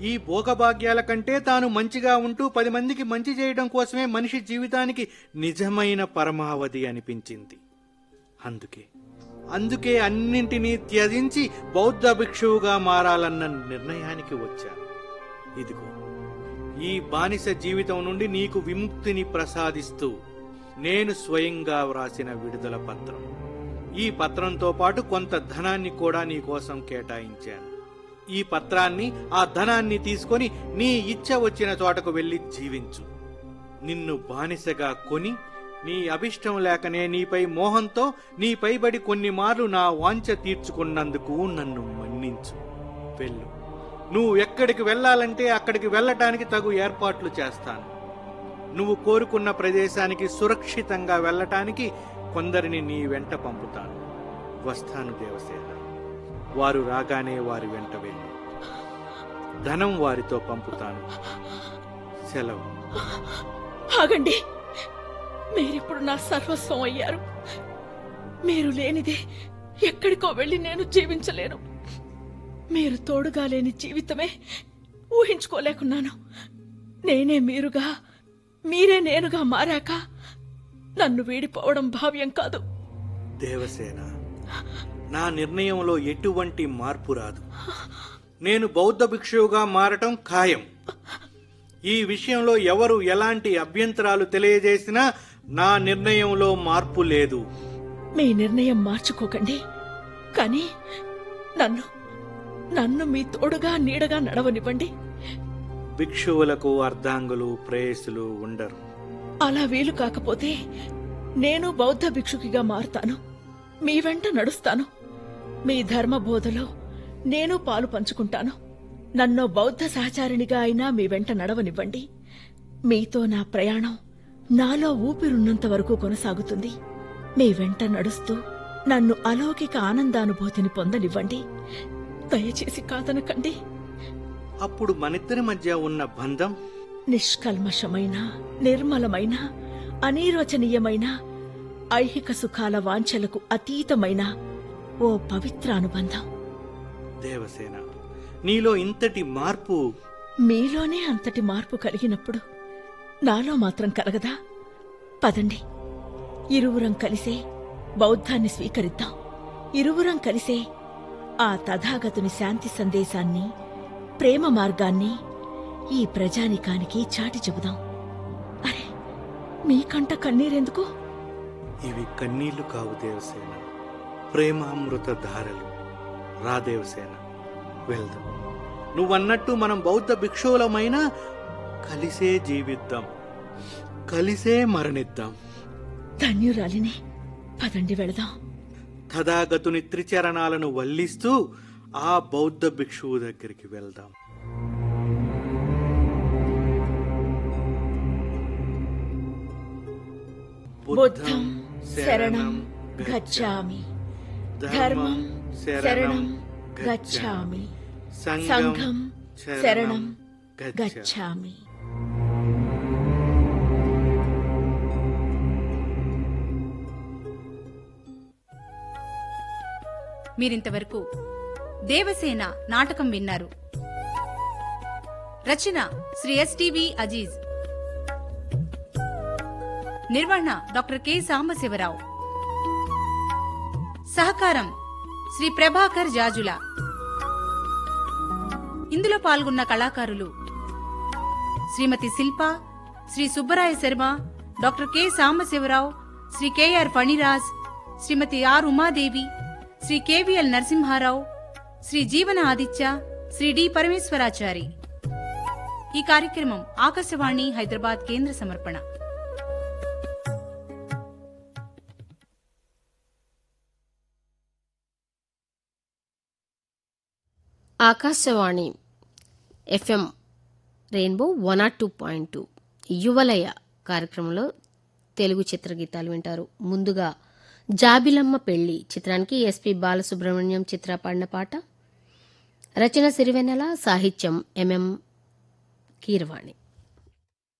ఈ భోగభాగ్యాల కంటే తాను మంచిగా ఉంటూ పది మందికి మంచి చేయడం కోసమే మనిషి జీవితానికి నిజమైన పరమావధి అనిపించింది అందుకే అందుకే అన్నింటినీ త్యజించి బౌద్ధ భిక్షువుగా మారాలన్న నిర్ణయానికి వచ్చాను ఇదిగో ఈ బానిస జీవితం నుండి నీకు విముక్తిని ప్రసాదిస్తూ నేను స్వయంగా వ్రాసిన విడుదల పత్రం ఈ పత్రంతో పాటు కొంత ధనాన్ని కూడా నీ కోసం కేటాయించాను ఈ పత్రాన్ని ఆ ధనాన్ని తీసుకొని నీ ఇచ్చ వచ్చిన చోటకు వెళ్లి జీవించు నిన్ను బానిసగా కొని నీ అభిష్టం లేకనే నీపై మోహంతో నీ పైబడి కొన్ని మార్లు నా వాంఛ తీర్చుకున్నందుకు నన్ను మన్నించు వెళ్ళు నువ్వు ఎక్కడికి వెళ్ళాలంటే అక్కడికి వెళ్ళటానికి తగు ఏర్పాట్లు చేస్తాను నువ్వు కోరుకున్న ప్రదేశానికి సురక్షితంగా వెళ్ళటానికి కొందరిని నీ వెంట పంపుతాను వస్తాను దేవసేన వారు రాగానే వారి వెంట వెళ్ళి ధనం వారితో పంపుతాను సెలవు ఆగండి మీరిప్పుడు నా సర్వస్వం అయ్యారు మీరు లేనిదే ఎక్కడికో వెళ్ళి నేను జీవించలేను మీరు తోడుగా లేని జీవితమే ఊహించుకోలేకున్నాను నేనే మీరుగా మీరే నేనుగా మారాక నన్ను వీడిపోవడం భావ్యం కాదు దేవసేన నా నిర్ణయంలో ఎటువంటి మార్పు రాదు నేను బౌద్ధ భిక్షువుగా మారటం ఖాయం ఈ విషయంలో ఎవరు ఎలాంటి అభ్యంతరాలు తెలియజేసినా నా నిర్ణయంలో మార్పు లేదు మీ నిర్ణయం మార్చుకోకండి కానీ నన్ను నన్ను మీ తోడుగా నీడగా నడవనివ్వండి భిక్షువులకు అర్ధాంగులు ప్రేయసులు ఉండరు అలా వీలు కాకపోతే నేను బౌద్ధ భిక్షుకిగా మారుతాను మీ వెంట నడుస్తాను మీ ధర్మ బోధలో నేను పాలు పంచుకుంటాను నన్ను బౌద్ధ సహచారిణిగా అయినా మీ వెంట నడవనివ్వండి మీతో నా ప్రయాణం నాలో ఊపిరున్నంత వరకు కొనసాగుతుంది మీ వెంట నడుస్తూ నన్ను అలౌకిక ఆనందానుభూతిని పొందనివ్వండి దయచేసి కాదనకండి అప్పుడు మనిద్దరి మధ్య ఉన్న బంధం నిష్కల్మషమైన నిర్మలమైన అనిర్వచనీయమైన ఐహిక సుఖాల వాంఛలకు అతీతమైన ఓ పవిత్ర అనుబంధం దేవసేన నీలో ఇంతటి మార్పు మీలోనే అంతటి మార్పు కలిగినప్పుడు నాలో మాత్రం కలగదా పదండి ఇరువురం కలిసే బౌద్ధాన్ని స్వీకరిద్దాం ఇరువురం కలిసే ఆ తథాగతుని శాంతి సందేశాన్ని ప్రేమ మార్గాన్ని ఈ ప్రజానికానికి చాటి చెబుదాం అరే మీకంట కన్నీరెందుకు ఇవి కన్నీళ్లు కావు దేవసేన ప్రేమామృత ధారలు రా దేవసేన వెళ్దాం నువ్వన్నట్టు మనం బౌద్ధ భిక్షువులమైన కలిసే జీవిద్దాం కలిసే మరణిద్దాం ధన్యురాలిని పదండి వెళదాం తథాగతుని త్రిచరణాలను వల్లిస్తూ ఆ బౌద్ధ భిక్షువు దగ్గరికి వెళ్దాం బుద్ధం శరణం గచ్ఛామి ధర్మం శరణం గచ్ఛామి సంఘం శరణం గచ్ఛామి మీరింతవరకు దేవసేన నాటకం విన్నారు రచన శ్రీ ఎస్టివి అజీజ్ నిర్వహణ డాక్టర్ కె సాంబశివరావు సహకారం శ్రీ ప్రభాకర్ జాజుల ఇందులో పాల్గొన్న కళాకారులు Srimathi Shilpa Sri Subbaraya Sharma doctor K Sambasivarao Sri KR Phaniraj Srimathi R Umadevi Sri KVL Narasimharao Sri Jeevana Aditya Shri D Parameshwarachari ఈ కార్యక్రమం ఆకాశవాణి హైదరాబాద్ కేంద్ర సమర్పణ Akashvani FM Rainbow one nought two point two Yuvalaya కార్యక్రమంలో తెలుగు చిత్రగీతాలు వింటారు ముందుగా జాబిలమ్మ పెళ్లి చిత్రానికి ఎస్పి బాలసుబ్రహ్మణ్యం చిత్ర పాడిన పాట రచన సిరివెన్నెల సాహిత్యం ఎంఎం కీరవాణి